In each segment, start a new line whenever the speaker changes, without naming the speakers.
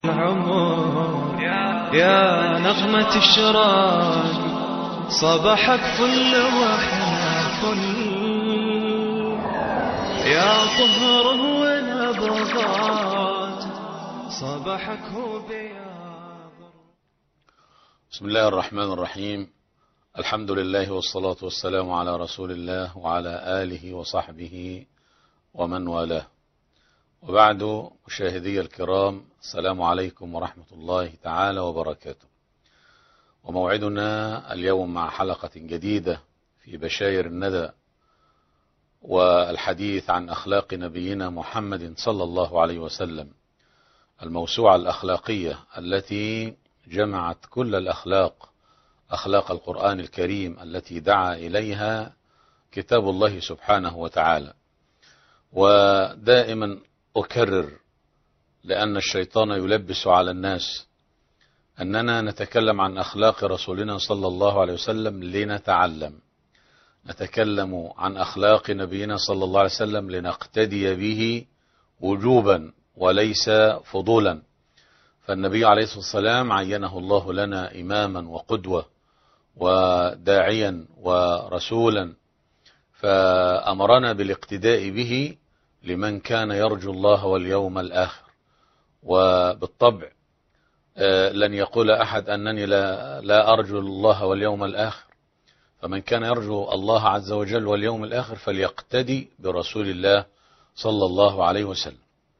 العمر يا نغمة الشراق صباحك فل واحنا فل يا طهره ونبضات صباحك هو بياض
بسم الله الرحمن الرحيم الحمد لله والصلاة والسلام على رسول الله وعلى آله وصحبه ومن والاه وبعد مشاهدي الكرام السلام عليكم ورحمة الله تعالى وبركاته وموعدنا اليوم مع حلقة جديدة في بشاير الندى والحديث عن أخلاق نبينا محمد صلى الله عليه وسلم الموسوعة الأخلاقية التي جمعت كل الأخلاق أخلاق القرآن الكريم التي دعا إليها كتاب الله سبحانه وتعالى ودائما أكرر لأن الشيطان يلبس على الناس أننا نتكلم عن أخلاق رسولنا صلى الله عليه وسلم لنتعلم نتكلم عن أخلاق نبينا صلى الله عليه وسلم لنقتدي به وجوبا وليس فضولا فالنبي عليه الصلاة والسلام عينه الله لنا إماما وقدوة وداعيا ورسولا فأمرنا بالاقتداء به لمن كان يرجو الله واليوم الآخر وبالطبع لن يقول أحد أنني لا, لا أرجو الله واليوم الآخر فمن كان يرجو الله عز وجل واليوم الآخر فليقتدي برسول الله صلى الله عليه وسلم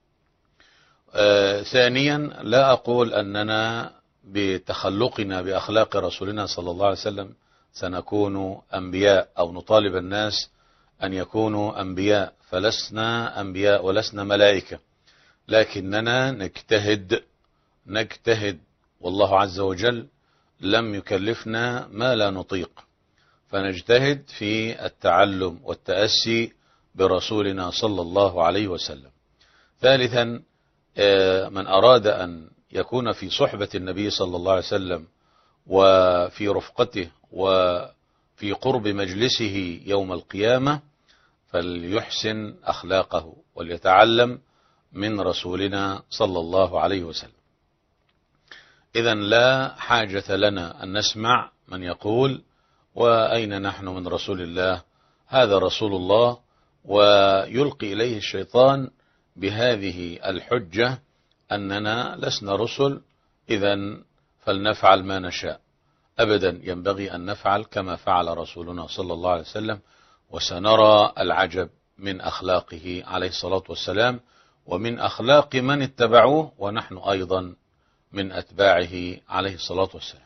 ثانيا لا أقول أننا بتخلقنا بأخلاق رسولنا صلى الله عليه وسلم سنكون أنبياء أو نطالب الناس أن يكونوا أنبياء فلسنا أنبياء ولسنا ملائكة لكننا نجتهد نجتهد والله عز وجل لم يكلفنا ما لا نطيق فنجتهد في التعلم والتأسي برسولنا صلى الله عليه وسلم ثالثا من أراد أن يكون في صحبة النبي صلى الله عليه وسلم وفي رفقته وفي قرب مجلسه يوم القيامة فليحسن أخلاقه وليتعلم من رسولنا صلى الله عليه وسلم إذا لا حاجة لنا أن نسمع من يقول وأين نحن من رسول الله هذا رسول الله ويلقي إليه الشيطان بهذه الحجة أننا لسنا رسل إذا فلنفعل ما نشاء أبدا ينبغي أن نفعل كما فعل رسولنا صلى الله عليه وسلم وسنرى العجب من أخلاقه عليه الصلاة والسلام ومن أخلاق من اتبعوه ونحن أيضا من أتباعه عليه الصلاة والسلام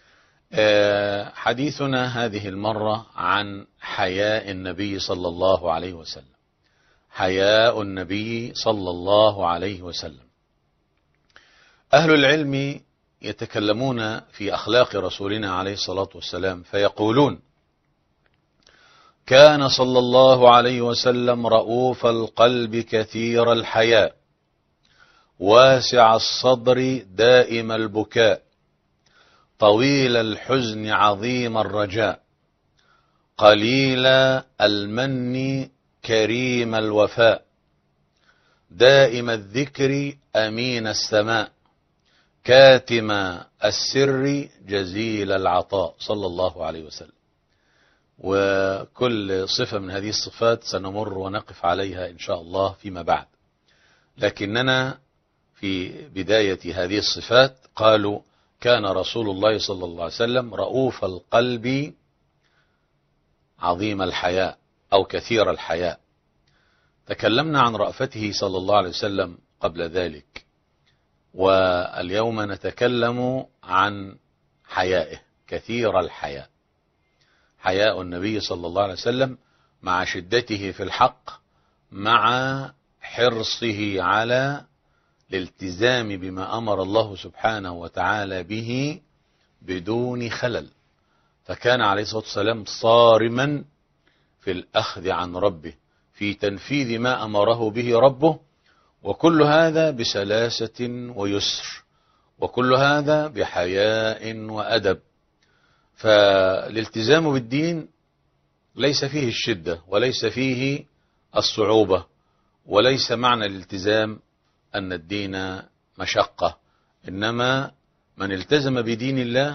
حديثنا هذه المرة عن حياء النبي صلى الله عليه وسلم حياء النبي صلى الله عليه وسلم أهل العلم يتكلمون في أخلاق رسولنا عليه الصلاة والسلام فيقولون كان صلى الله عليه وسلم رؤوف القلب كثير الحياء واسع الصدر دائم البكاء طويل الحزن عظيم الرجاء قليل المن كريم الوفاء دائم الذكر أمين السماء كاتم السر جزيل العطاء صلى الله عليه وسلم وكل صفة من هذه الصفات سنمر ونقف عليها إن شاء الله فيما بعد لكننا في بداية هذه الصفات قالوا كان رسول الله صلى الله عليه وسلم رؤوف القلب عظيم الحياء أو كثير الحياء تكلمنا عن رأفته صلى الله عليه وسلم قبل ذلك واليوم نتكلم عن حيائه كثير الحياء حياء النبي صلى الله عليه وسلم مع شدته في الحق مع حرصه على الالتزام بما أمر الله سبحانه وتعالى به بدون خلل فكان عليه الصلاة والسلام صارما في الأخذ عن ربه في تنفيذ ما أمره به ربه وكل هذا بسلاسة ويسر وكل هذا بحياء وأدب فالالتزام بالدين ليس فيه الشدة وليس فيه الصعوبة وليس معنى الالتزام أن الدين مشقة إنما من التزم بدين الله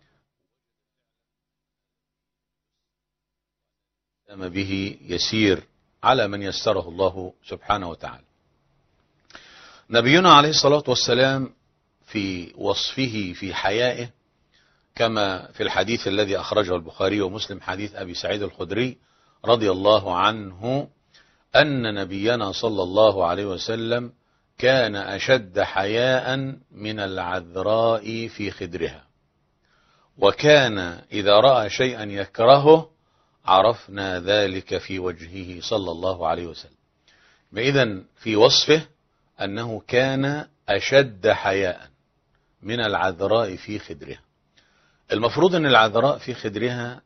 التزم به يسير على من يسره الله سبحانه وتعالى نبينا عليه الصلاة والسلام في وصفه في حيائه كما في الحديث الذي أخرجه البخاري ومسلم حديث أبي سعيد الخدري رضي الله عنه أن نبينا صلى الله عليه وسلم كان أشد حياء من العذراء في خدرها وكان إذا رأى شيئا يكرهه عرفنا ذلك في وجهه صلى الله عليه وسلم إذا في وصفه أنه كان أشد حياء من العذراء في خدرها المفروض أن العذراء في خدرها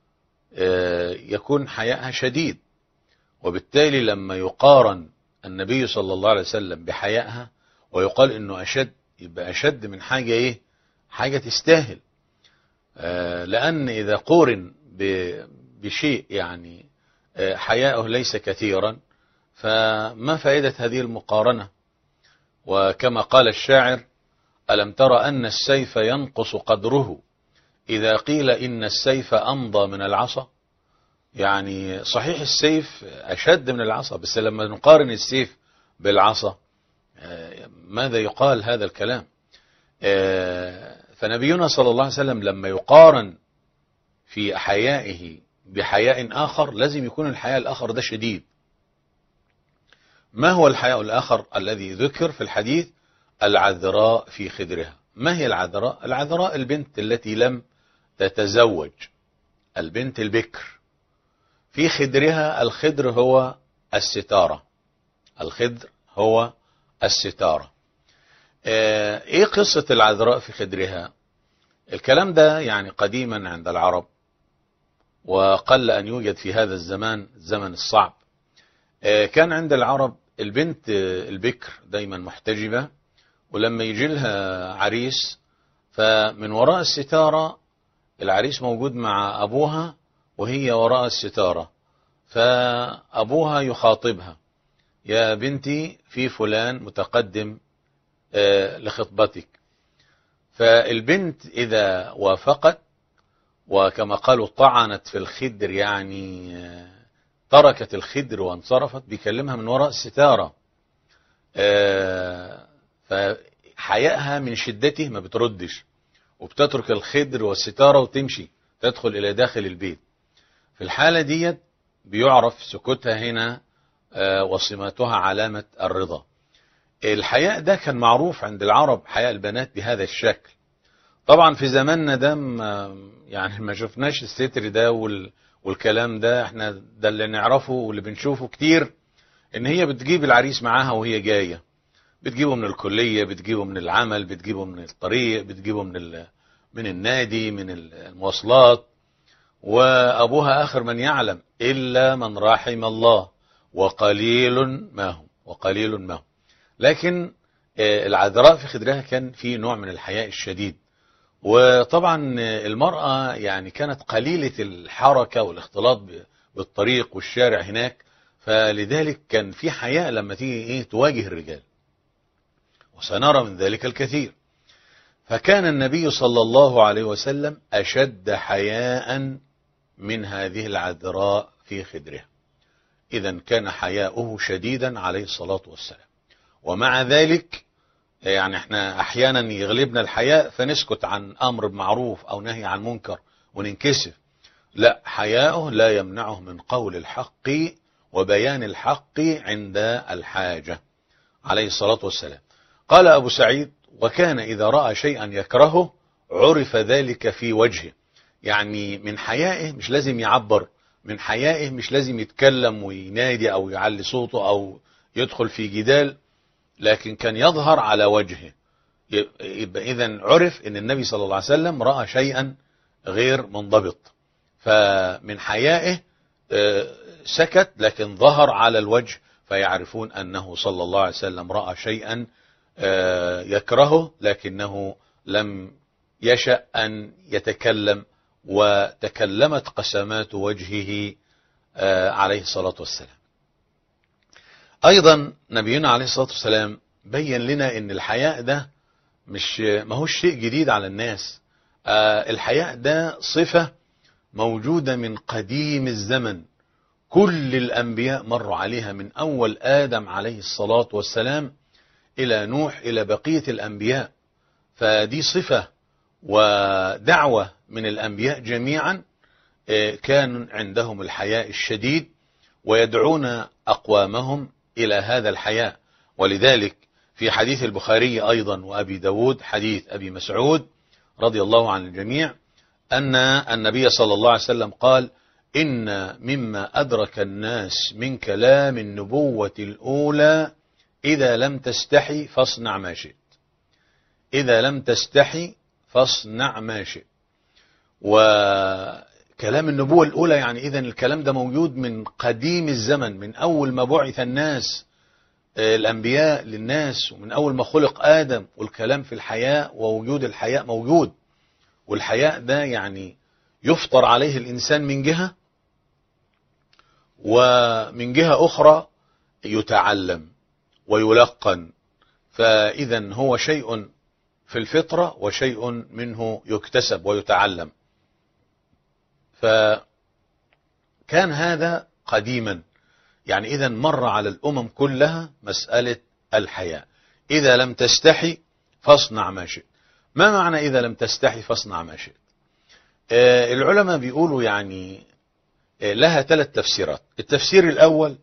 يكون حياءها شديد وبالتالي لما يقارن النبي صلى الله عليه وسلم بحيائها ويقال انه اشد يبقى اشد من حاجة ايه حاجة تستاهل لان اذا قورن بشيء يعني حياءه ليس كثيرا فما فائدة هذه المقارنة وكما قال الشاعر ألم تر أن السيف ينقص قدره إذا قيل إن السيف أمضى من العصا يعني صحيح السيف أشد من العصا بس لما نقارن السيف بالعصا ماذا يقال هذا الكلام فنبينا صلى الله عليه وسلم لما يقارن في حيائه بحياء آخر لازم يكون الحياء الآخر ده شديد ما هو الحياء الآخر الذي ذكر في الحديث العذراء في خدرها ما هي العذراء العذراء البنت التي لم تتزوج البنت البكر في خدرها الخدر هو الستارة الخدر هو الستارة ايه قصة العذراء في خدرها الكلام ده يعني قديما عند العرب وقل ان يوجد في هذا الزمان الزمن الصعب كان عند العرب البنت البكر دايما محتجبة ولما يجي لها عريس فمن وراء الستارة العريس موجود مع أبوها وهي وراء الستارة فأبوها يخاطبها يا بنتي في فلان متقدم لخطبتك فالبنت إذا وافقت وكما قالوا طعنت في الخدر يعني تركت الخدر وانصرفت بيكلمها من وراء الستارة فحيائها من شدته ما بتردش وبتترك الخدر والستارة وتمشي تدخل إلى داخل البيت في الحالة ديت بيعرف سكوتها هنا وصماتها علامة الرضا الحياء ده كان معروف عند العرب حياء البنات بهذا الشكل طبعا في زماننا ده يعني ما شفناش الستر ده وال والكلام ده احنا ده اللي نعرفه واللي بنشوفه كتير ان هي بتجيب العريس معاها وهي جاية بتجيبه من الكلية بتجيبه من العمل بتجيبه من الطريق بتجيبه من من النادي من المواصلات وابوها اخر من يعلم الا من رحم الله وقليل ما هم وقليل ما هم لكن العذراء في خدرها كان في نوع من الحياء الشديد وطبعا المرأة يعني كانت قليلة الحركة والاختلاط بالطريق والشارع هناك فلذلك كان في حياء لما تيجي ايه تواجه الرجال وسنرى من ذلك الكثير فكان النبي صلى الله عليه وسلم أشد حياء من هذه العذراء في خدرها إذا كان حياؤه شديدا عليه الصلاة والسلام ومع ذلك يعني احنا احيانا يغلبنا الحياء فنسكت عن امر بمعروف او نهي عن منكر وننكسف لا حياؤه لا يمنعه من قول الحق وبيان الحق عند الحاجة عليه الصلاة والسلام قال ابو سعيد وكان اذا رأى شيئا يكرهه عرف ذلك في وجهه يعني من حيائه مش لازم يعبر من حيائه مش لازم يتكلم وينادي او يعلي صوته او يدخل في جدال لكن كان يظهر على وجهه يبقى اذا عرف ان النبي صلى الله عليه وسلم رأى شيئا غير منضبط فمن حيائه سكت لكن ظهر على الوجه فيعرفون انه صلى الله عليه وسلم رأى شيئا يكرهه لكنه لم يشأ ان يتكلم وتكلمت قسمات وجهه عليه الصلاة والسلام ايضا نبينا عليه الصلاة والسلام بين لنا ان الحياء ده مش ما هوش شيء جديد على الناس آه الحياء ده صفة موجودة من قديم الزمن كل الأنبياء مروا عليها من أول آدم عليه الصلاة والسلام إلى نوح إلى بقية الأنبياء فدي صفة ودعوة من الأنبياء جميعا آه، كان عندهم الحياء الشديد ويدعون أقوامهم إلى هذا الحياء ولذلك في حديث البخاري أيضا وأبي داود حديث أبي مسعود رضي الله عن الجميع أن النبي صلى الله عليه وسلم قال إن مما أدرك الناس من كلام النبوة الأولى إذا لم تستحي فاصنع ما شئت إذا لم تستحي فاصنع ما شئت وكلام النبوة الأولى يعني إذا الكلام ده موجود من قديم الزمن من أول ما بعث الناس آه، الأنبياء للناس ومن أول ما خلق آدم والكلام في الحياء ووجود الحياء موجود والحياء ده يعني يفطر عليه الإنسان من جهة ومن جهة أخرى يتعلم ويلقن فإذا هو شيء في الفطرة وشيء منه يكتسب ويتعلم فكان هذا قديما يعني إذا مر على الأمم كلها مسألة الحياء إذا لم تستحي فاصنع ما شئت ما معنى إذا لم تستحي فاصنع ما شئت آه، العلماء بيقولوا يعني آه، لها ثلاث تفسيرات التفسير الأول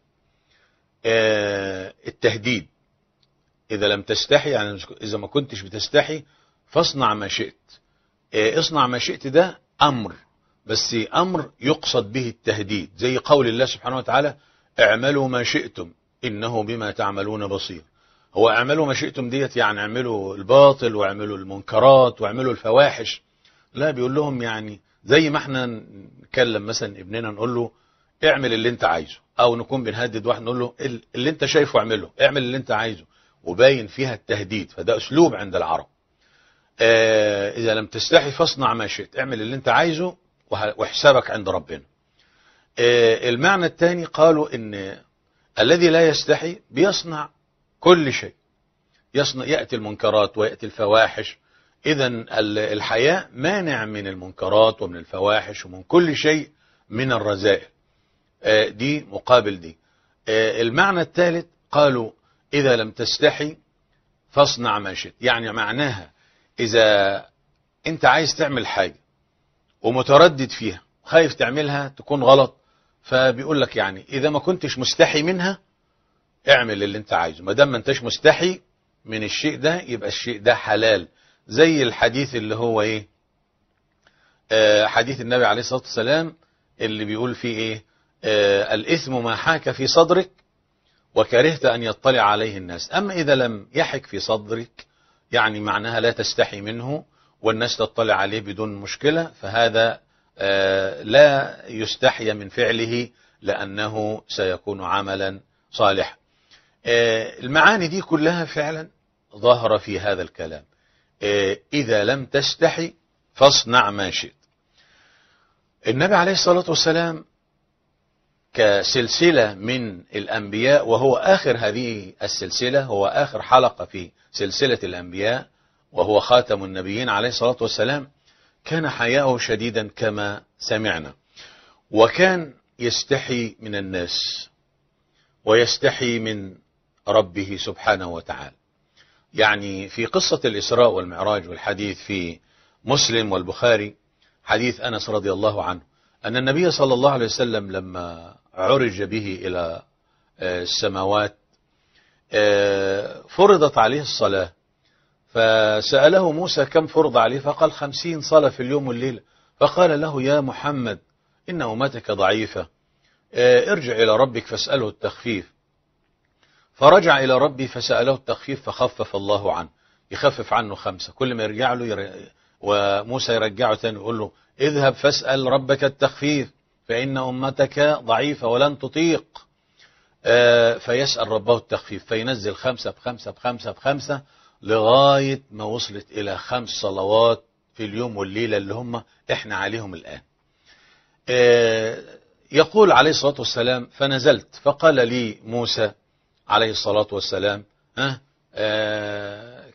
آه، التهديد إذا لم تستحي يعني إذا ما كنتش بتستحي فاصنع ما شئت آه، اصنع ما شئت ده أمر بس أمر يقصد به التهديد زي قول الله سبحانه وتعالى اعملوا ما شئتم إنه بما تعملون بصير هو اعملوا ما شئتم ديت يعني اعملوا الباطل واعملوا المنكرات واعملوا الفواحش لا بيقول لهم يعني زي ما احنا نكلم مثلا ابننا نقول له اعمل اللي انت عايزه او نكون بنهدد واحد نقول له ال- اللي انت شايفه اعمله اعمل اللي انت عايزه وباين فيها التهديد فده اسلوب عند العرب آه اذا لم تستحي فاصنع ما شئت اعمل اللي انت عايزه وه- وحسابك عند ربنا آه المعنى الثاني قالوا ان الذي لا يستحي بيصنع كل شيء يصنع يأتي المنكرات ويأتي الفواحش إذا الحياء مانع من المنكرات ومن الفواحش ومن كل شيء من الرذائل آه، دي مقابل دي آه، المعنى الثالث قالوا إذا لم تستحي فاصنع ما شئت يعني معناها إذا أنت عايز تعمل حاجة ومتردد فيها خايف تعملها تكون غلط فبيقول لك يعني إذا ما كنتش مستحي منها اعمل اللي انت عايزه ما دام ما انتش مستحي من الشيء ده يبقى الشيء ده حلال زي الحديث اللي هو ايه آه حديث النبي عليه الصلاة والسلام اللي بيقول فيه ايه آه الاثم ما حاك في صدرك وكرهت ان يطلع عليه الناس اما اذا لم يحك في صدرك يعني معناها لا تستحي منه والناس تطلع عليه بدون مشكلة فهذا آه لا يستحي من فعله لأنه سيكون عملا صالحا آه، المعاني دي كلها فعلا ظاهرة في هذا الكلام آه، إذا لم تستحي فاصنع ما شئت النبي عليه الصلاة والسلام كسلسلة من الأنبياء وهو آخر هذه السلسلة هو آخر حلقة في سلسلة الأنبياء وهو خاتم النبيين عليه الصلاة والسلام كان حياءه شديدا كما سمعنا وكان يستحي من الناس ويستحي من ربه سبحانه وتعالى يعني في قصة الإسراء والمعراج والحديث في مسلم والبخاري حديث أنس رضي الله عنه أن النبي صلى الله عليه وسلم لما عرج به إلى آه، السماوات آه، فرضت عليه الصلاة فسأله موسى كم فرض عليه فقال خمسين صلاة في اليوم والليلة فقال له يا محمد إن أمتك ضعيفة آه، ارجع إلى ربك فاسأله التخفيف فرجع إلى ربي فسأله التخفيف فخفف الله عنه يخفف عنه خمسة كل ما يرجع له ير... وموسى يرجعه تاني يقول له اذهب فاسأل ربك التخفيف فإن أمتك ضعيفة ولن تطيق آه، فيسأل ربه التخفيف فينزل خمسة بخمسة بخمسة بخمسة لغاية ما وصلت إلى خمس صلوات في اليوم والليلة اللي هم إحنا عليهم الآن آه، يقول عليه الصلاة والسلام فنزلت فقال لي موسى عليه الصلاة والسلام ها آه،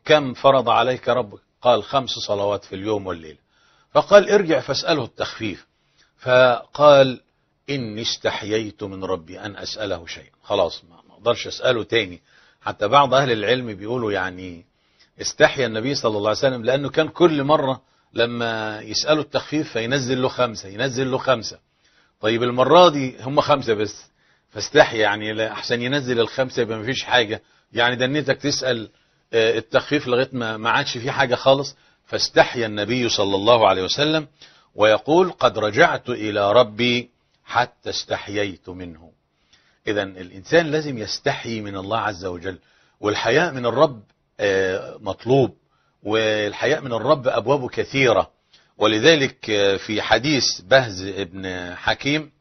كم فرض عليك ربك قال خمس صلوات في اليوم والليلة فقال ارجع فاسأله التخفيف فقال إني استحييت من ربي أن أسأله شيئا خلاص ما أقدرش أسأله تاني حتى بعض أهل العلم بيقولوا يعني استحيا النبي صلى الله عليه وسلم لأنه كان كل مرة لما يسأله التخفيف فينزل له خمسة ينزل له خمسة طيب المرة دي هم خمسة بس فاستحيا يعني لا أحسن ينزل الخمسة يبقى مفيش حاجة يعني دنيتك تسأل آه، التخفيف لغاية ما ما عادش في حاجة خالص فاستحيا النبي صلى الله عليه وسلم ويقول قد رجعت إلى ربي حتى استحييت منه إذا الإنسان لازم يستحي من الله عز وجل والحياء من الرب آه، مطلوب والحياء من الرب أبوابه كثيرة ولذلك آه، في حديث بهز ابن حكيم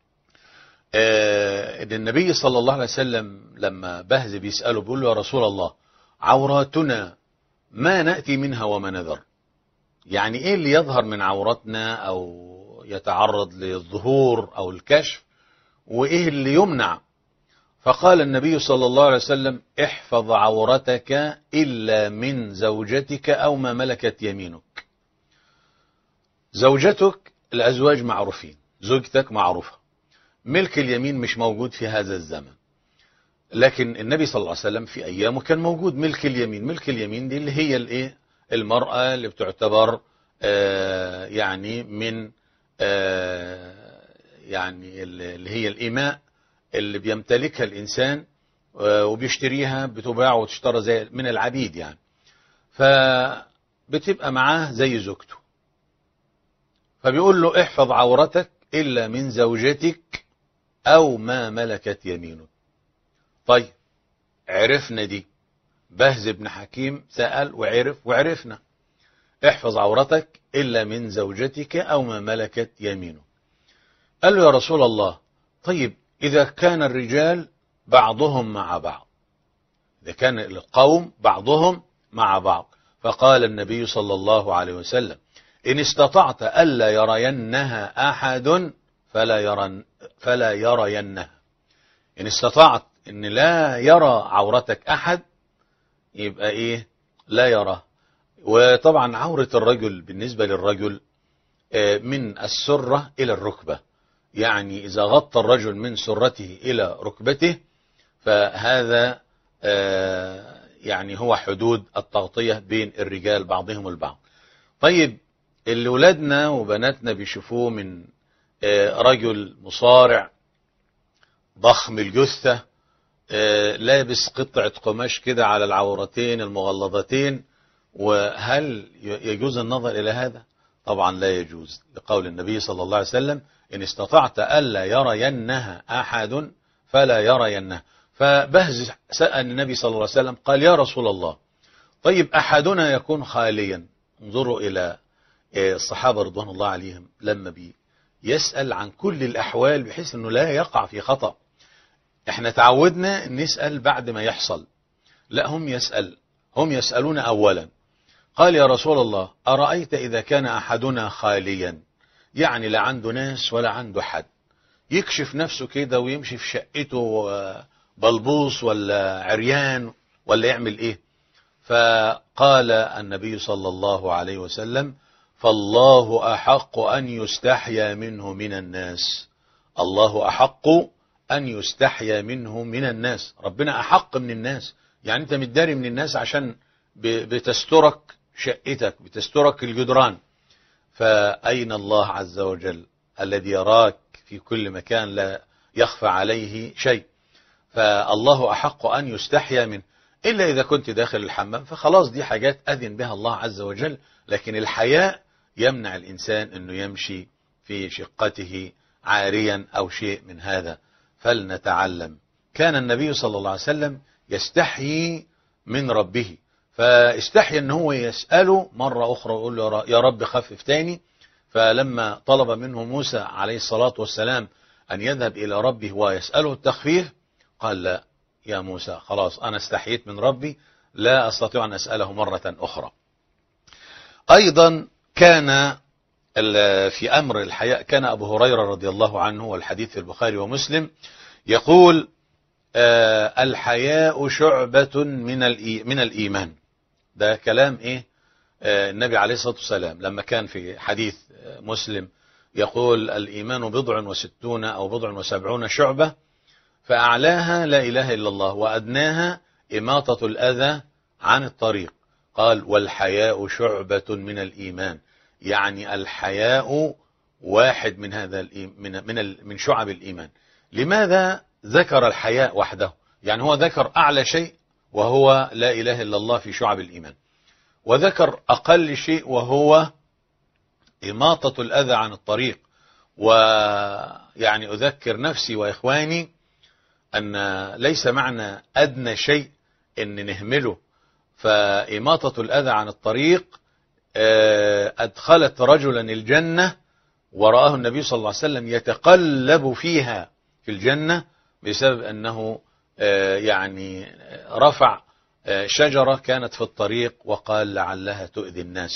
آه، ان النبي صلى الله عليه وسلم لما بهز بيسأله بيقول له يا رسول الله عوراتنا ما نأتي منها وما نذر يعني ايه اللي يظهر من عوراتنا او يتعرض للظهور او الكشف وايه اللي يمنع فقال النبي صلى الله عليه وسلم احفظ عورتك الا من زوجتك او ما ملكت يمينك زوجتك الازواج معروفين زوجتك معروفه ملك اليمين مش موجود في هذا الزمن لكن النبي صلى الله عليه وسلم في ايامه كان موجود ملك اليمين ملك اليمين دي اللي هي الايه المرأة اللي بتعتبر آه يعني من آه يعني اللي هي الإماء اللي بيمتلكها الإنسان آه وبيشتريها بتباع وتشترى زي من العبيد يعني فبتبقى معاه زي زوجته فبيقول له احفظ عورتك إلا من زوجتك أو ما ملكت يمينك طيب عرفنا دي بهز بن حكيم سأل وعرف وعرفنا احفظ عورتك إلا من زوجتك أو ما ملكت يمينك قال له يا رسول الله طيب إذا كان الرجال بعضهم مع بعض إذا كان القوم بعضهم مع بعض فقال النبي صلى الله عليه وسلم إن استطعت ألا يرينها أحد فلا يرن فلا يرينها إن استطعت إن لا يرى عورتك أحد يبقى إيه لا يرى وطبعا عورة الرجل بالنسبة للرجل آه، من السرة إلى الركبة يعني إذا غطى الرجل من سرته إلى ركبته فهذا آه، يعني هو حدود التغطية بين الرجال بعضهم البعض طيب اللي ولادنا وبناتنا بيشوفوه من آه، رجل مصارع ضخم الجثة آه، لابس قطعة قماش كده على العورتين المغلظتين وهل ي- يجوز النظر إلى هذا؟ طبعا لا يجوز لقول النبي صلى الله عليه وسلم إن استطعت ألا يرينها أحد فلا يرينها فبهز سأل النبي صلى الله عليه وسلم قال يا رسول الله طيب أحدنا يكون خاليا انظروا إلى آه، الصحابة رضوان الله عليهم لما بي يسأل عن كل الأحوال بحيث أنه لا يقع في خطأ احنا تعودنا نسأل بعد ما يحصل لا هم يسأل هم يسألون أولا قال يا رسول الله أرأيت إذا كان أحدنا خاليا يعني لا عنده ناس ولا عنده حد يكشف نفسه كده ويمشي في شقته آه، بلبوص ولا عريان ولا يعمل ايه فقال النبي صلى الله عليه وسلم فالله أحق أن يستحيا منه من الناس الله أحق أن يستحيا منه من الناس ربنا أحق من الناس يعني أنت متداري من الناس عشان ب- بتسترك شقتك بتسترك الجدران فأين الله عز وجل الذي يراك في كل مكان لا يخفى عليه شيء فالله أحق أن يستحيا منه إلا إذا كنت داخل الحمام فخلاص دي حاجات أذن بها الله عز وجل لكن الحياء يمنع الإنسان أنه يمشي في شقته عاريا أو شيء من هذا فلنتعلم كان النبي صلى الله عليه وسلم يستحيي من ربه فاستحيا ان هو يسأله مرة أخرى ويقول له يا ر- يا رب خفف تاني فلما طلب منه موسى عليه الصلاة والسلام أن يذهب إلى ربه ويسأله التخفيف قال لا يا موسى خلاص أنا استحييت من ربي لا أستطيع أن أسأله مرة أخرى أيضا كان ال- في أمر الحياء كان أبو هريرة رضي الله عنه والحديث في البخاري ومسلم يقول آه، الحياء شعبة من الإي- من الإيمان ده كلام ايه آه النبي عليه الصلاة والسلام لما كان في حديث آه مسلم يقول الإيمان بضع وستون أو بضع وسبعون شعبة فأعلاها لا إله إلا الله وأدناها إماطة الأذى عن الطريق قال والحياء شعبة من الإيمان يعني الحياء واحد من هذا الإيم- من من ال- من شعب الإيمان لماذا ذكر الحياء وحده يعني هو ذكر أعلى شيء وهو لا إله إلا الله في شعب الإيمان وذكر أقل شيء وهو إماطة الأذى عن الطريق ويعني أذكر نفسي وإخواني أن ليس معنى أدنى شيء أن نهمله فإماطة الأذى عن الطريق آه، أدخلت رجلا الجنة ورآه النبي صلى الله عليه وسلم يتقلب فيها في الجنة بسبب أنه آه، يعني رفع آه، شجرة كانت في الطريق وقال لعلها تؤذي الناس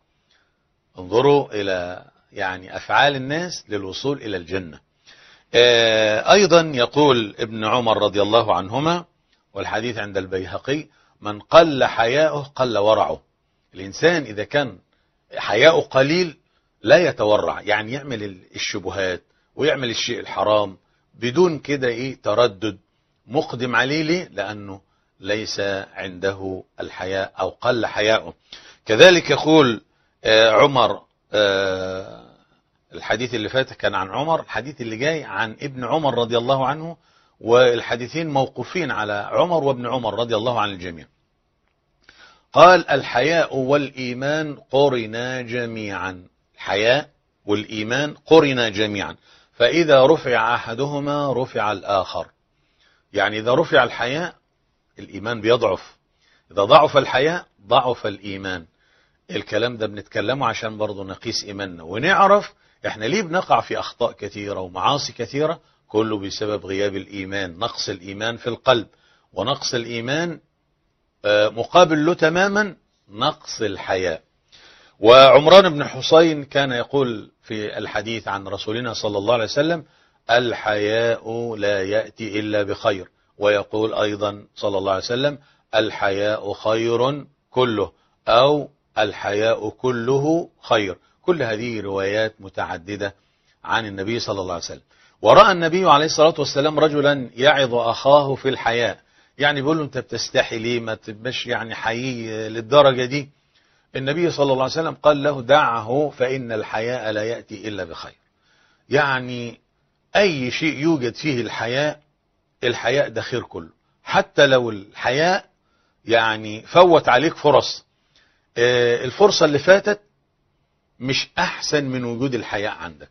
انظروا إلى يعني أفعال الناس للوصول إلى الجنة آه، أيضا يقول ابن عمر رضي الله عنهما والحديث عند البيهقي من قل حياؤه قل ورعه الإنسان إذا كان حياؤه قليل لا يتورع يعني يعمل الشبهات ويعمل الشيء الحرام بدون كده إيه تردد مقدم عليه ليه لأنه ليس عنده الحياء أو قل حياؤه كذلك يقول آه، عمر آه، الحديث اللي فات كان عن عمر الحديث اللي جاي عن ابن عمر رضي الله عنه والحديثين موقوفين على عمر وابن عمر رضي الله عن الجميع قال الحياء والإيمان قرنا جميعا الحياء والإيمان قرنا جميعا فإذا رفع أحدهما رفع الآخر يعني إذا رفع الحياء الإيمان بيضعف إذا ضعف الحياء ضعف الإيمان الكلام ده بنتكلمه عشان برضه نقيس إيماننا ونعرف احنا ليه بنقع في أخطاء كثيرة ومعاصي كثيرة كله بسبب غياب الإيمان نقص الإيمان في القلب ونقص الإيمان آه، مقابل له تماما نقص الحياء وعمران بن حسين كان يقول في الحديث عن رسولنا صلى الله عليه وسلم الحياء لا يأتي إلا بخير ويقول أيضا صلى الله عليه وسلم الحياء خير كله أو الحياء كله خير كل هذه روايات متعددة عن النبي صلى الله عليه وسلم ورأى النبي عليه الصلاة والسلام رجلا يعظ أخاه في الحياء يعني بيقول له أنت بتستحي ليه ما تبقاش يعني حقيقي للدرجة دي النبي صلى الله عليه وسلم قال له دعه فإن الحياء لا يأتي إلا بخير يعني أي شيء يوجد فيه الحياء الحياء ده خير كله حتى لو الحياء يعني فوت عليك فرص آه، الفرصة اللي فاتت مش أحسن من وجود الحياء عندك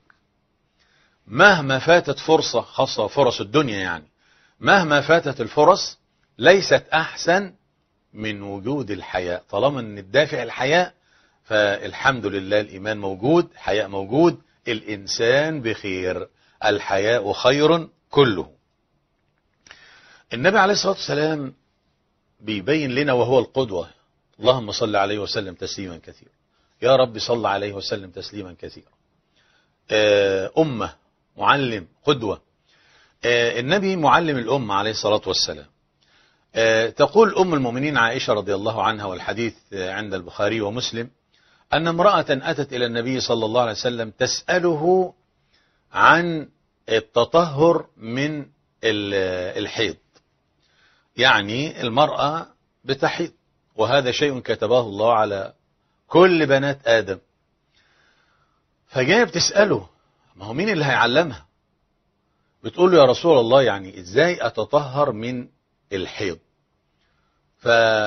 مهما فاتت فرصة خاصة فرص الدنيا يعني مهما فاتت الفرص ليست أحسن من وجود الحياء طالما ان الدافع الحياء فالحمد لله الإيمان موجود حياء موجود الإنسان بخير الحياء خير كله النبي عليه الصلاة والسلام بيبين لنا وهو القدوة اللهم صل عليه وسلم تسليما كثيرا يا رب صل عليه وسلم تسليما كثيرا آه، أمة معلم قدوة آه، النبي معلم الأمة عليه الصلاة والسلام آه، تقول أم المؤمنين عائشة رضي الله عنها والحديث آه، عند البخاري ومسلم أن امرأة أتت إلى النبي صلى الله عليه وسلم تسأله عن التطهر من ال- الحيض يعني المرأة بتحيض وهذا شيء كتبه الله على كل بنات آدم فجاية بتسأله ما هو مين اللي هيعلمها بتقول له يا رسول الله يعني ازاي اتطهر من الحيض ف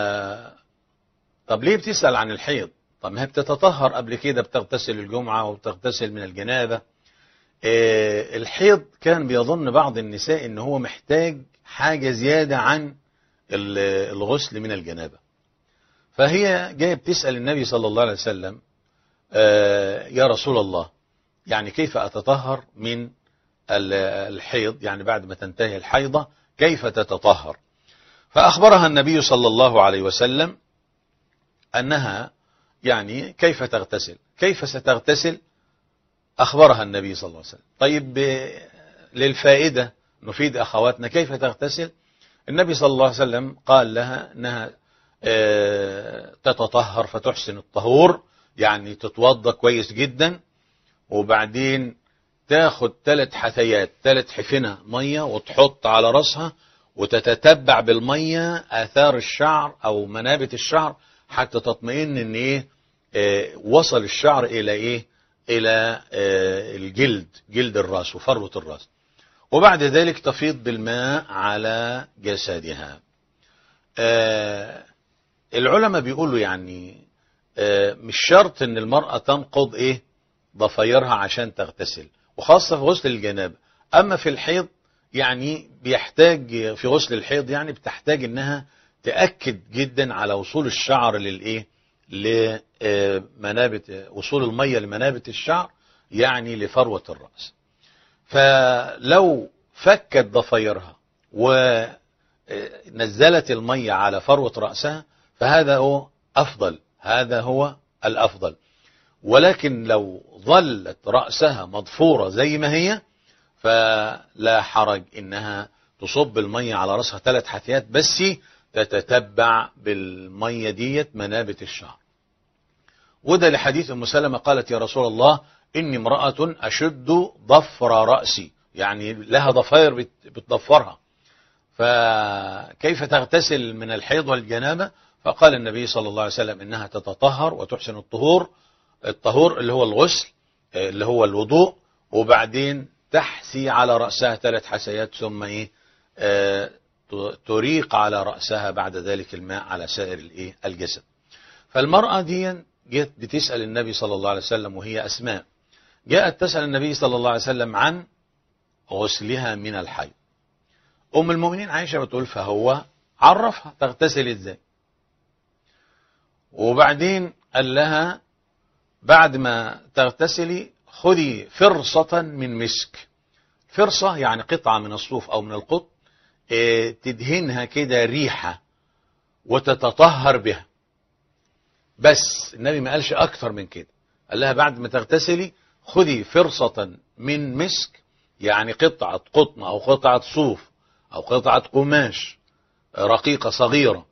طب ليه بتسأل عن الحيض طب ما هي بتتطهر قبل كده بتغتسل الجمعة وبتغتسل من الجنابة آه، الحيض كان بيظن بعض النساء ان هو محتاج حاجة زيادة عن ال- الغسل من الجنابة فهي جاية بتسأل النبي صلى الله عليه وسلم آه، يا رسول الله يعني كيف أتطهر من ال- الحيض يعني بعد ما تنتهي الحيضة كيف تتطهر فأخبرها النبي صلى الله عليه وسلم أنها يعني كيف تغتسل كيف ستغتسل أخبرها النبي صلى الله عليه وسلم طيب ب- للفائدة نفيد أخواتنا كيف تغتسل النبي صلى الله عليه وسلم قال لها أنها آه، تتطهر فتحسن الطهور يعني تتوضى كويس جدا وبعدين تاخد ثلاث حثيات ثلاث حفنة مية وتحط على راسها وتتتبع بالمية آثار الشعر أو منابت الشعر حتى تطمئن إن إيه آه، وصل الشعر إلى إيه إلى آه، الجلد جلد الرأس وفروة الرأس وبعد ذلك تفيض بالماء على جسدها آه، العلماء بيقولوا يعني آه، مش شرط ان المرأة تنقض ايه ضفايرها عشان تغتسل وخاصة في غسل الجنابة اما في الحيض يعني بيحتاج في غسل الحيض يعني بتحتاج انها تأكد جدا على وصول الشعر للايه لمنابت وصول المية لمنابت الشعر يعني لفروة الرأس فلو فكت ضفايرها ونزلت المية على فروة رأسها فهذا هو أفضل هذا هو الأفضل ولكن لو ظلت رأسها مضفورة زي ما هي فلا حرج إنها تصب المية على رأسها ثلاث حثيات بس تتتبع بالمية ديت منابت الشعر وده لحديث ام سلمة قالت يا رسول الله إني امرأة أشد ضفر رأسي يعني لها ضفائر بت- بتضفرها فكيف تغتسل من الحيض والجنابة فقال النبي صلى الله عليه وسلم إنها تتطهر وتحسن الطهور الطهور اللي هو الغسل آه، اللي هو الوضوء وبعدين تحسي على رأسها ثلاث حسيات ثم إيه آه، ت- تريق على رأسها بعد ذلك الماء على سائر الإيه الجسد فالمرأة دي جت بتسأل النبي صلى الله عليه وسلم وهي أسماء جاءت تسأل النبي صلى الله عليه وسلم عن غسلها من الحيض أم المؤمنين عائشة بتقول فهو عرفها تغتسل ازاي وبعدين قال لها بعد ما تغتسلي خذي فرصة من مسك فرصة يعني قطعة من الصوف أو من القط اه، تدهنها كده ريحة وتتطهر بها بس النبي ما قالش أكثر من كده قال لها بعد ما تغتسلي خذي فرصة من مسك يعني قطعة قطن أو قطعة صوف أو قطعة قماش رقيقة صغيرة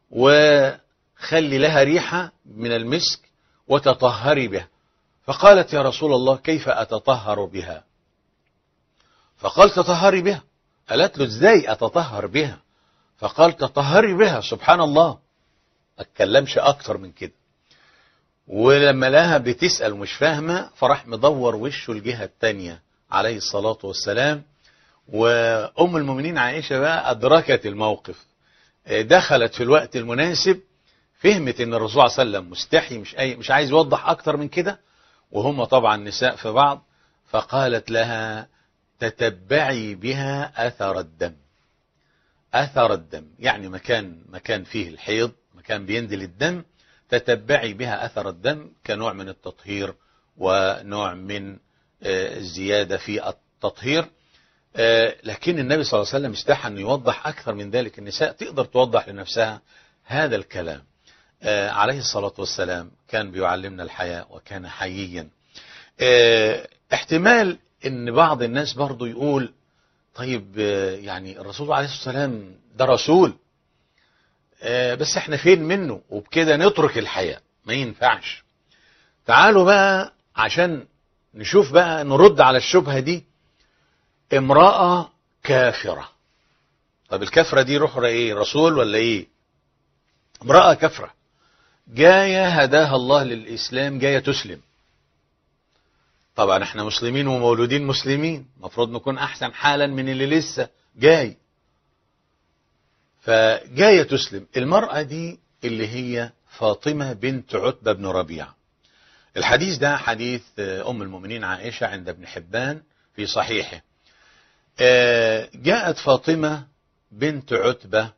وخلي لها ريحة من المسك وتطهري بها فقالت يا رسول الله كيف أتطهر بها فقال تطهري بها قالت له ازاي أتطهر بها فقال تطهري بها سبحان الله ما اتكلمش أكتر من كده ولما لها بتسأل ومش فاهمة فراح مدور وشه الجهة التانية عليه الصلاة والسلام وأم المؤمنين عائشة بقى أدركت الموقف دخلت في الوقت المناسب فهمت ان الرسول صلى الله عليه وسلم مستحي مش أي مش عايز يوضح اكتر من كده وهم طبعا نساء في بعض فقالت لها تتبعي بها اثر الدم اثر الدم يعني مكان مكان فيه الحيض مكان بينزل الدم تتبعي بها اثر الدم كنوع من التطهير ونوع من آه، الزياده في التطهير آه، لكن النبي صلى الله عليه وسلم استحى انه يوضح اكثر من ذلك النساء تقدر توضح لنفسها هذا الكلام آه، عليه الصلاة والسلام كان بيعلمنا الحياة وكان حييا آه، احتمال ان بعض الناس برضو يقول طيب آه، يعني الرسول عليه الصلاة والسلام ده رسول آه، بس احنا فين منه وبكده نترك الحياة ما ينفعش تعالوا بقى عشان نشوف بقى نرد على الشبهة دي امرأة كافرة طب الكفرة دي روح ايه رسول ولا ايه امرأة كفرة جاية هداها الله للإسلام جاية تسلم طبعا احنا مسلمين ومولودين مسلمين مفروض نكون احسن حالا من اللي لسه جاي فجاية تسلم المرأة دي اللي هي فاطمة بنت عتبة بن ربيعة الحديث ده حديث آه، أم المؤمنين عائشة عند ابن حبان في صحيحه آه، جاءت فاطمة بنت عتبة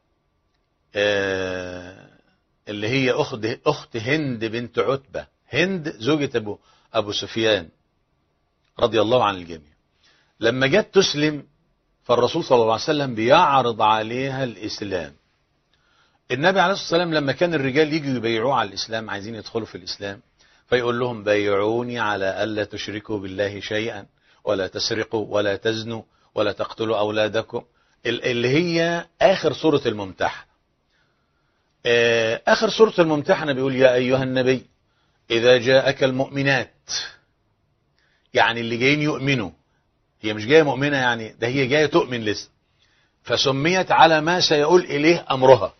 آه، اللي هي أخت أخت هند بنت عتبة هند زوجة أبو أبو سفيان رضي الله عن الجميع لما جت تسلم فالرسول صلى الله عليه وسلم بيعرض عليها الإسلام النبي عليه الصلاة والسلام لما كان الرجال يجوا يبيعوه على الإسلام عايزين يدخلوا في الإسلام فيقول لهم بيعوني على ألا تشركوا بالله شيئا ولا تسرقوا ولا تزنوا ولا تقتلوا أولادكم ال- اللي هي آخر سورة الممتحن آه، آخر سورة الممتحنة بيقول يا أيها النبي إذا جاءك المؤمنات يعني اللي جايين يؤمنوا هي مش جاية مؤمنة يعني ده هي جاية تؤمن لسه فسميت على ما سيقول إليه أمرها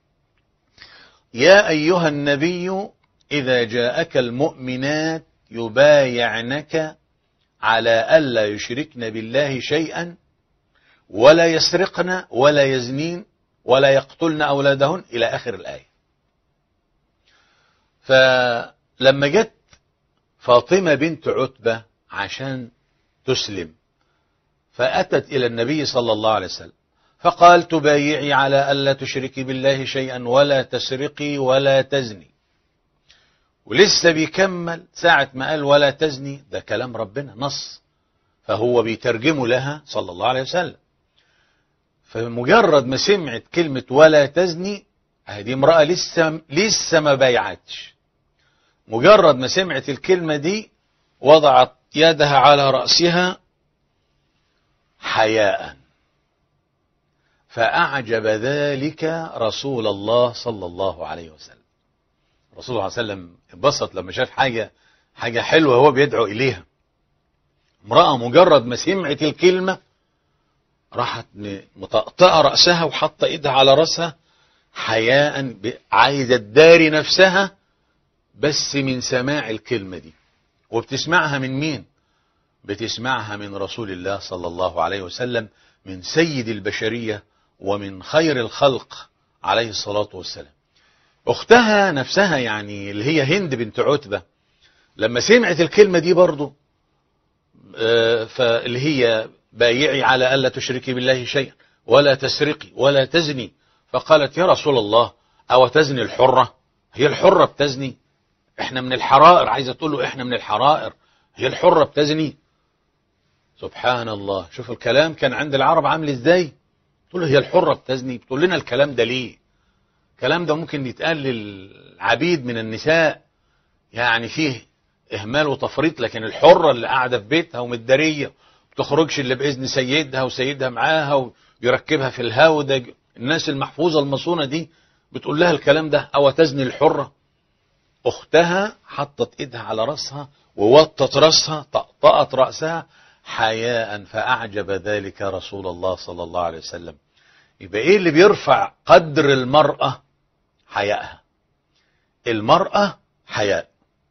يا أيها النبي إذا جاءك المؤمنات يبايعنك على ألا يشركن بالله شيئا ولا يسرقن ولا يزنين ولا يقتلن أولادهن إلى آخر الآية فلما جت فاطمة بنت عتبة عشان تسلم فأتت إلى النبي صلى الله عليه وسلم فقال تبايعي على ألا تشركي بالله شيئا ولا تسرقي ولا تزني ولسه بيكمل ساعة ما قال ولا تزني ده كلام ربنا نص فهو بيترجمه لها صلى الله عليه وسلم فمجرد ما سمعت كلمة ولا تزني هذه امرأة لسه لسه ما بايعتش مجرد ما سمعت الكلمة دي وضعت يدها على رأسها حياء فأعجب ذلك رسول الله صلى الله عليه وسلم الرسول صلى الله عليه وسلم انبسط لما شاف حاجة حاجة حلوة هو بيدعو إليها امرأة مجرد ما سمعت الكلمة راحت مطقطقة رأسها وحاطة ايدها على رأسها حياء ب- عايزة تداري نفسها بس من سماع الكلمة دي وبتسمعها من مين بتسمعها من رسول الله صلى الله عليه وسلم من سيد البشرية ومن خير الخلق عليه الصلاة والسلام اختها نفسها يعني اللي هي هند بنت عتبة لما سمعت الكلمة دي برضو آه، فاللي هي بايعي على ألا تشركي بالله شيئا ولا تسرقي ولا تزني فقالت يا رسول الله أو تزني الحرة هي الحرة بتزني احنا من الحرائر عايزة تقول له احنا من الحرائر هي الحرة بتزني سبحان الله شوف الكلام كان عند العرب عامل ازاي تقول له هي الحرة بتزني بتقول لنا الكلام ده ليه الكلام ده ممكن يتقال للعبيد من النساء يعني فيه اهمال وتفريط لكن الحرة اللي قاعدة في بيتها ومتدارية تخرجش الا باذن سيدها وسيدها معاها ويركبها في الهودج الناس المحفوظه المصونه دي بتقول لها الكلام ده او تزني الحره اختها حطت ايدها على راسها ووطت راسها طقطقت راسها حياء فاعجب ذلك رسول الله صلى الله عليه وسلم يبقى ايه اللي بيرفع قدر المراه حيائها المراه حياء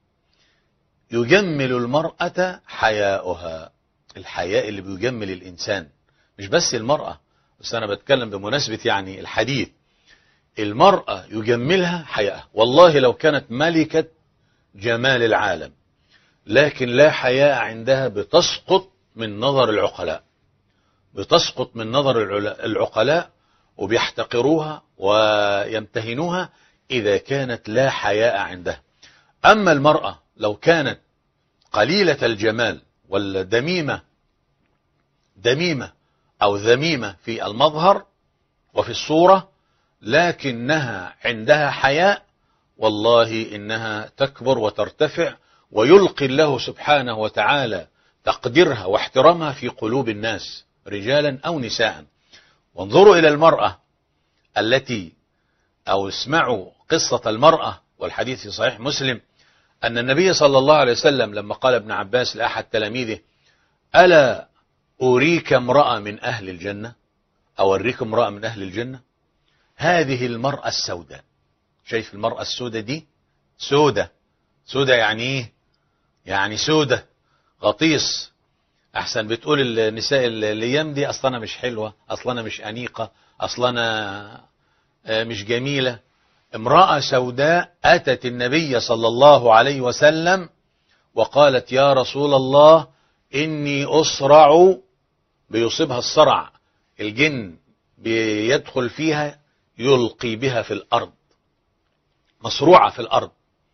يجمل المراه حياؤها الحياء اللي بيجمل الإنسان مش بس المرأة بس أنا بتكلم بمناسبة يعني الحديث المرأة يجملها حياءها والله لو كانت ملكة جمال العالم لكن لا حياء عندها بتسقط من نظر العقلاء بتسقط من نظر العلا- العقلاء وبيحتقروها ويمتهنوها إذا كانت لا حياء عندها أما المرأة لو كانت قليلة الجمال والدميمة دميمة أو ذميمة في المظهر وفي الصورة لكنها عندها حياء والله إنها تكبر وترتفع ويلقي الله سبحانه وتعالى تقديرها واحترامها في قلوب الناس رجالا أو نساء وانظروا إلى المرأة التي أو اسمعوا قصة المرأة والحديث في صحيح مسلم أن النبي صلى الله عليه وسلم لما قال ابن عباس لأحد تلاميذه ألا أريك امرأة من أهل الجنة أو أريك امرأة من أهل الجنة هذه المرأة السوداء شايف المرأة السوداء دي سودة سودة يعني ايه يعني سودة غطيس احسن بتقول النساء الايام دي اصلا مش حلوة اصلا مش انيقة اصلا مش جميلة امرأة سوداء اتت النبي صلى الله عليه وسلم وقالت يا رسول الله اني اسرع بيصيبها الصرع الجن بيدخل فيها يلقي بها في الارض مصروعة في الارض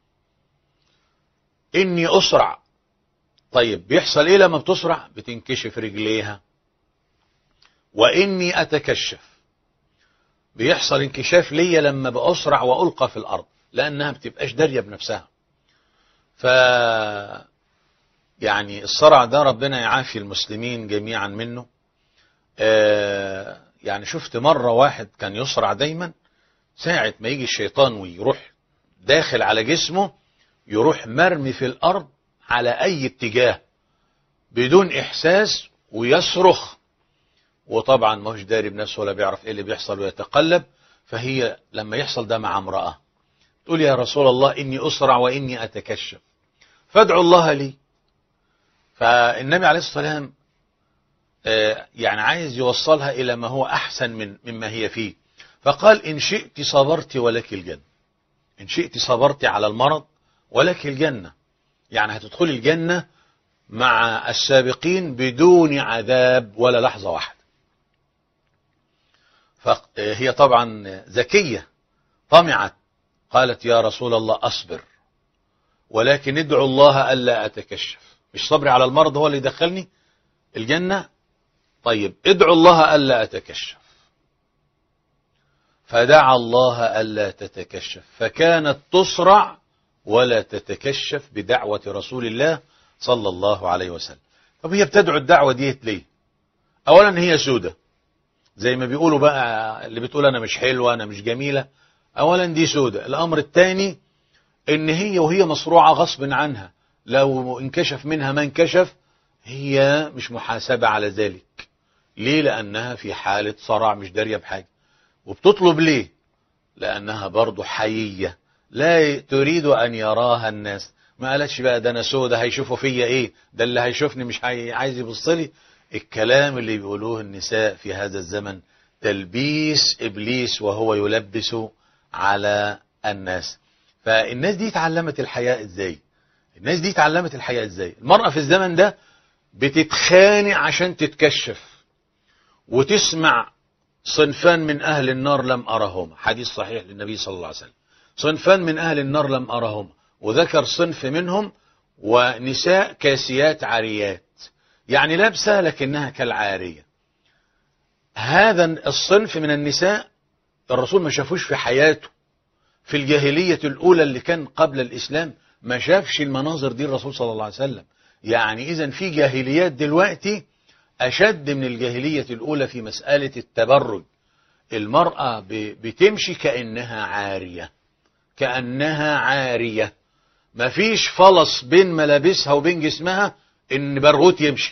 اني اسرع طيب بيحصل ايه لما بتسرع بتنكشف رجليها واني اتكشف بيحصل انكشاف ليا لما بأسرع وألقى في الأرض لأنها بتبقاش دارية بنفسها ف يعني الصرع ده ربنا يعافي المسلمين جميعا منه آه يعني شفت مرة واحد كان يصرع دايما ساعة ما يجي الشيطان ويروح داخل على جسمه يروح مرمي في الأرض على أي اتجاه بدون إحساس ويصرخ وطبعا ما هوش داري بنفسه ولا بيعرف ايه اللي بيحصل ويتقلب فهي لما يحصل ده مع امرأة تقول يا رسول الله إني أسرع وإني أتكشف فادعوا الله لي فالنبي عليه الصلاة والسلام آه، يعني عايز يوصلها إلى ما هو أحسن من مما هي فيه فقال إن شئت صبرت ولك الجنة إن شئت صبرت على المرض ولك الجنة يعني هتدخل الجنة مع السابقين بدون عذاب ولا لحظة واحدة فهي طبعا ذكية طمعت قالت يا رسول الله أصبر ولكن ادعو الله ألا أتكشف مش صبري على المرض هو اللي يدخلني الجنة طيب ادعو الله ألا أتكشف فدعا الله ألا تتكشف فكانت تسرع ولا تتكشف بدعوة رسول الله صلى الله عليه وسلم طب هي بتدعو الدعوة ديت ليه أولا هي سودة زي ما بيقولوا بقى اللي بتقول أنا مش حلوة أنا مش جميلة أولا دي سودة الأمر الثاني إن هي وهي مصروعة غصب عنها لو انكشف منها ما انكشف هي مش محاسبة على ذلك ليه لأنها في حالة صراع مش دارية بحاجة وبتطلب ليه لأنها برضو حيية لا تريد أن يراها الناس ما قالتش بقى ده أنا سودة هيشوفوا فيا إيه ده اللي هيشوفني مش هي- عايز يبص لي الكلام اللي بيقولوه النساء في هذا الزمن تلبيس إبليس وهو يلبس على الناس فالناس دي اتعلمت الحياة إزاي الناس دي اتعلمت الحياة إزاي المرأة في الزمن ده بتتخانق عشان تتكشف وتسمع صنفان من أهل النار لم أرهما حديث صحيح للنبي صلى الله عليه وسلم صنفان من أهل النار لم أرهما وذكر صنف منهم ونساء كاسيات عاريات يعني لابسة لكنها كالعارية هذا الصنف من النساء الرسول ما شافوش في حياته في الجاهلية الأولى اللي كان قبل الإسلام ما شافش المناظر دي الرسول صلى الله عليه وسلم يعني إذا في جاهليات دلوقتي أشد من الجاهلية الأولى في مسألة التبرج المرأة ب- بتمشي كأنها عارية كأنها عارية مفيش فلس بين ملابسها وبين جسمها إن برغوت يمشي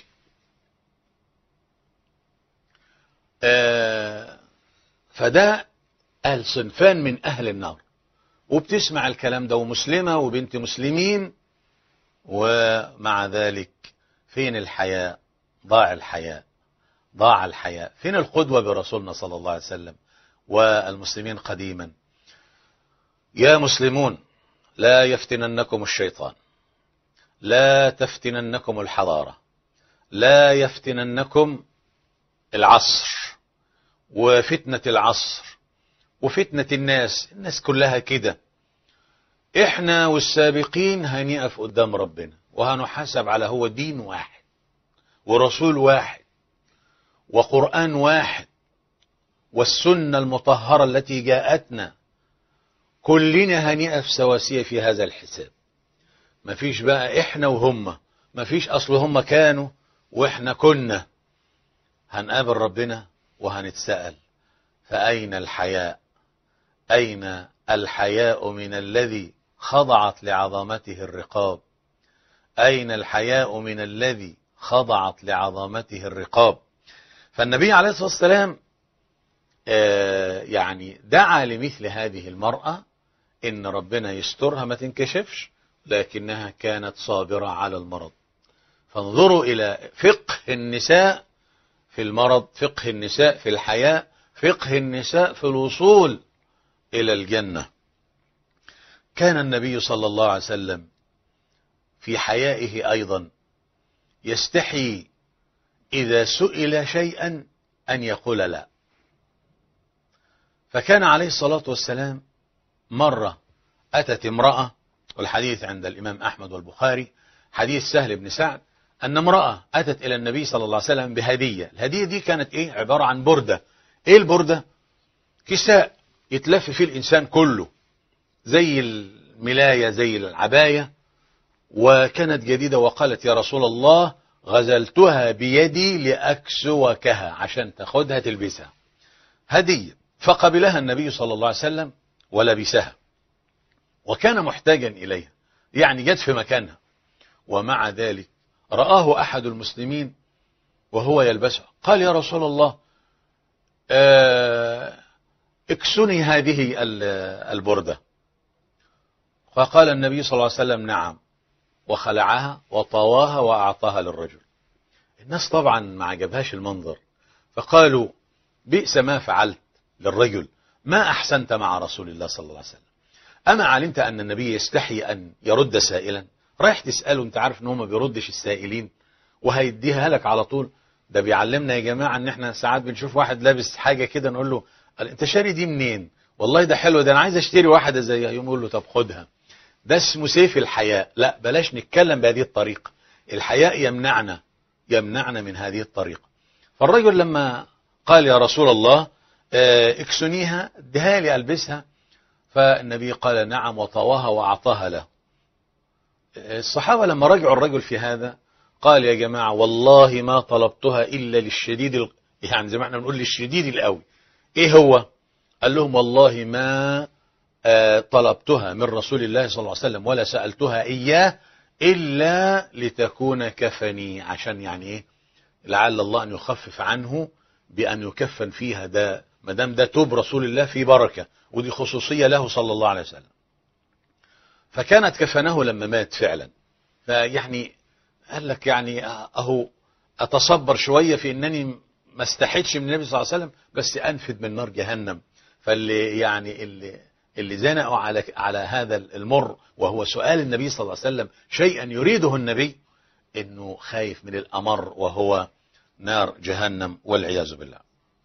آه، فده قال صنفان من أهل النار وبتسمع الكلام ده ومسلمة وبنت مسلمين ومع ذلك فين الحياء ضاع الحياء ضاع الحياء فين القدوة برسولنا صلى الله عليه وسلم والمسلمين قديما يا مسلمون لا يفتننكم الشيطان لا تفتننكم الحضارة لا يفتننكم العصر وفتنة العصر وفتنة الناس الناس كلها كده احنا والسابقين هنقف قدام ربنا وهنحاسب على هو دين واحد ورسول واحد وقرآن واحد والسنة المطهرة التي جاءتنا كلنا هنقف سواسية في هذا الحساب مفيش بقى احنا وهم مفيش اصل هم كانوا واحنا كنا هنقابل ربنا وهنتسأل فأين الحياء أين الحياء من الذي خضعت لعظمته الرقاب أين الحياء من الذي خضعت لعظمته الرقاب فالنبي عليه الصلاة والسلام آه، يعني دعا لمثل هذه المرأة إن ربنا يسترها ما تنكشفش لكنها كانت صابرة على المرض فانظروا إلى فقه النساء في المرض فقه النساء في الحياة فقه النساء في الوصول إلى الجنة كان النبي صلى الله عليه وسلم في حيائه أيضا يستحي إذا سئل شيئا أن يقول لا فكان عليه الصلاة والسلام مرة أتت امرأة والحديث عند الإمام أحمد والبخاري حديث سهل بن سعد أن امرأة أتت إلى النبي صلى الله عليه وسلم بهدية الهدية دي كانت إيه عبارة عن بردة إيه البردة كساء يتلف فيه الإنسان كله زي الملاية زي العباية وكانت جديدة وقالت يا رسول الله غزلتها بيدي لأكسوكها عشان تاخدها تلبسها هدية فقبلها النبي صلى الله عليه وسلم ولبسها وكان محتاجا إليها يعني جت في مكانها ومع ذلك رآه أحد المسلمين وهو يلبسها قال يا رسول الله آه، اكسني هذه ال- البردة فقال النبي صلى الله عليه وسلم نعم وخلعها وطواها وأعطاها للرجل الناس طبعا ما عجبهاش المنظر فقالوا بئس ما فعلت للرجل ما أحسنت مع رسول الله صلى الله عليه وسلم أما علمت أن النبي يستحي أن يرد سائلا رايح تسأله أنت عارف أنه ما بيردش السائلين وهيديها لك على طول ده بيعلمنا يا جماعة أن احنا ساعات بنشوف واحد لابس حاجة كده نقول له قال أنت شاري دي منين والله ده حلو ده أنا عايز أشتري واحدة زيها يقوم يقول له طب خدها ده اسمه سيف الحياء لا بلاش نتكلم بهذه الطريقة الحياء يمنعنا يمنعنا من هذه الطريقة فالرجل لما قال يا رسول الله آه، اكسنيها اديها لي البسها فالنبي قال نعم وطواها واعطاها له الصحابة لما رجعوا الرجل في هذا قال يا جماعة والله ما طلبتها إلا للشديد ال... يعني زي ما احنا بنقول للشديد القوي ايه هو قال لهم والله ما آه، طلبتها من رسول الله صلى الله عليه وسلم ولا سألتها إياه إلا لتكون كفني عشان يعني إيه لعل الله أن يخفف عنه بأن يكفن فيها ده ما دام ده توب رسول الله في بركة ودي خصوصية له صلى الله عليه وسلم فكانت كفنه لما مات فعلا فيعني قال لك يعني أهو أتصبر شوية في أنني ما استحيتش من النبي صلى الله عليه وسلم بس أنفد من نار جهنم فاللي يعني اللي اللي زنقوا على على هذا المر وهو سؤال النبي صلى الله عليه وسلم شيئا يريده النبي انه خايف من الامر وهو نار جهنم والعياذ بالله.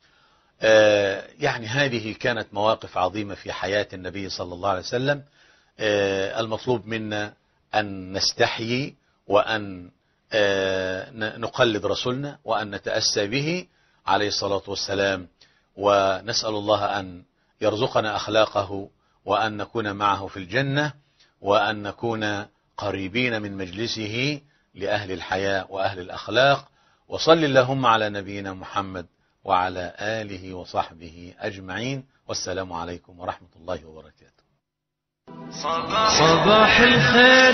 آه يعني هذه كانت مواقف عظيمه في حياه النبي صلى الله عليه وسلم آه المطلوب منا ان نستحيي وان آه ن- نقلد رسولنا وان نتاسى به عليه الصلاه والسلام ونسال الله ان يرزقنا اخلاقه وان نكون معه في الجنه وان نكون قريبين من مجلسه لأهل الحياء وأهل الأخلاق وصل اللهم على نبينا محمد وعلى آله وصحبه أجمعين والسلام عليكم ورحمة الله وبركاته
صباح الخير